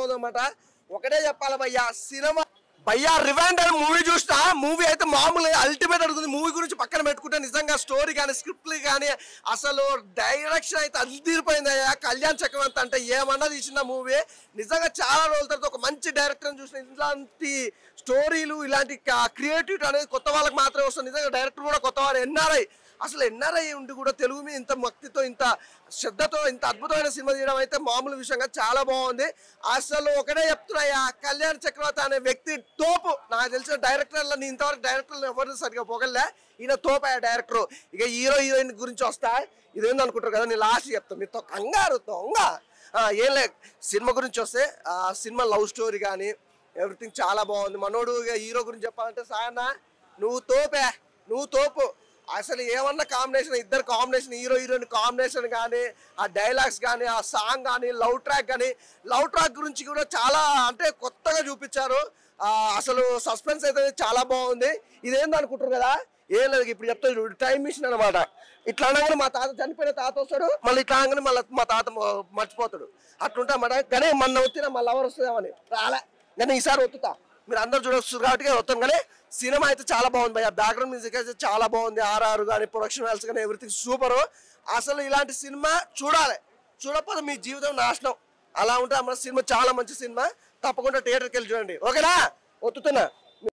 అదిరిపోదు అనమాట ఒకటే చెప్పాలి భయ్యా సినిమా భయ్యా రివెండ్ అని మూవీ చూసిన మూవీ అయితే మామూలు అల్టిమేట్ అడుగుతుంది మూవీ గురించి పక్కన పెట్టుకుంటే నిజంగా స్టోరీ కానీ స్క్రిప్ట్లు కానీ అసలు డైరెక్షన్ అయితే అదిరిపోయింది అయ్యా కళ్యాణ్ చక్రవర్తి అంటే ఏమన్నా తీసిన మూవీ నిజంగా చాలా రోజుల తర్వాత ఒక మంచి డైరెక్టర్ చూసిన ఇలాంటి స్టోరీలు ఇలాంటి క్రియేటివిటీ అనేది కొత్త వాళ్ళకి మాత్రమే వస్తుంది నిజంగా డైరెక్టర్ కూడా కొత్త వారు ఎన్ఆర్ఐ అసలు ఎన్ఆర్ఐ ఉండి కూడా తెలుగు మీద ఇంత భక్తితో ఇంత శ్రద్ధతో ఇంత అద్భుతమైన సినిమా తీయడం అయితే మామూలు విషయంగా చాలా బాగుంది అసలు ఒకటే చెప్తున్నాయా కళ్యాణ్ చక్రవర్తి అనే వ్యక్తి తోపు నాకు తెలిసిన డైరెక్టర్లో నేను ఇంతవరకు డైరెక్టర్లు ఎవరిని సరిగా పోగలే ఈయన తోపు ఆ డైరెక్టర్ ఇక హీరో హీరోయిన్ గురించి వస్తా ఇదేంది అనుకుంటారు కదా నేను లాస్ట్ చెప్తాను మీతో కంగారు దొంగ ఆ, ఏం లేదు సినిమా గురించి వస్తే ఆ సినిమా లవ్ స్టోరీ కానీ ఎవ్రీథింగ్ చాలా బాగుంది మనోడు ఇక హీరో గురించి చెప్పాలంటే సాయన్న నువ్వు తోపే నువ్వు తోపు అసలు ఏమన్నా కాంబినేషన్ ఇద్దరు కాంబినేషన్ హీరో హీరోయిన్ కాంబినేషన్ కానీ ఆ డైలాగ్స్ కానీ ఆ సాంగ్ కానీ లవ్ ట్రాక్ కానీ లవ్ ట్రాక్ గురించి కూడా చాలా అంటే కొత్తగా చూపించారు ఆ, అసలు సస్పెన్స్ అయితే చాలా బాగుంది ఇదేంది అనుకుంటారు కదా ఏం లేదు ఇప్పుడు చెప్తా చూడు టైం మిషన్ అనమాట ఇట్లా అనగానే మా తాత చనిపోయిన తాత వస్తాడు మళ్ళీ ఇట్లా అనగానే మళ్ళీ మా తాత మ- మర్చిపోతాడు అట్లుంటా అన్నమాట కానీ మొన్న వచ్చిన మళ్ళీ ఎవరు వస్తుందేమని రాలే నేను ఈసారి వత్తుతా మీరు అందరు చూడొచ్చు కాబట్టి వస్తాం కానీ సినిమా అయితే చాలా బాగుంది భయ్య బ్యాక్గ్రౌండ్ మ్యూజిక్ అయితే చాలా బాగుంది ఆర్ఆర్ కానీ ప్రొడక్షన్ వాల్స్ కానీ ఎవ్రీథింగ్ సూపర్ అసలు ఇలాంటి సినిమా చూడాలి చూడకపోతే మీ జీవితం నాశనం అలా ఉంటే మన సినిమా చాలా మంచి సినిమా తప్పకుండా థియేటర్కి వెళ్ళి చూడండి ఓకేనా ఒత్తుతున్నా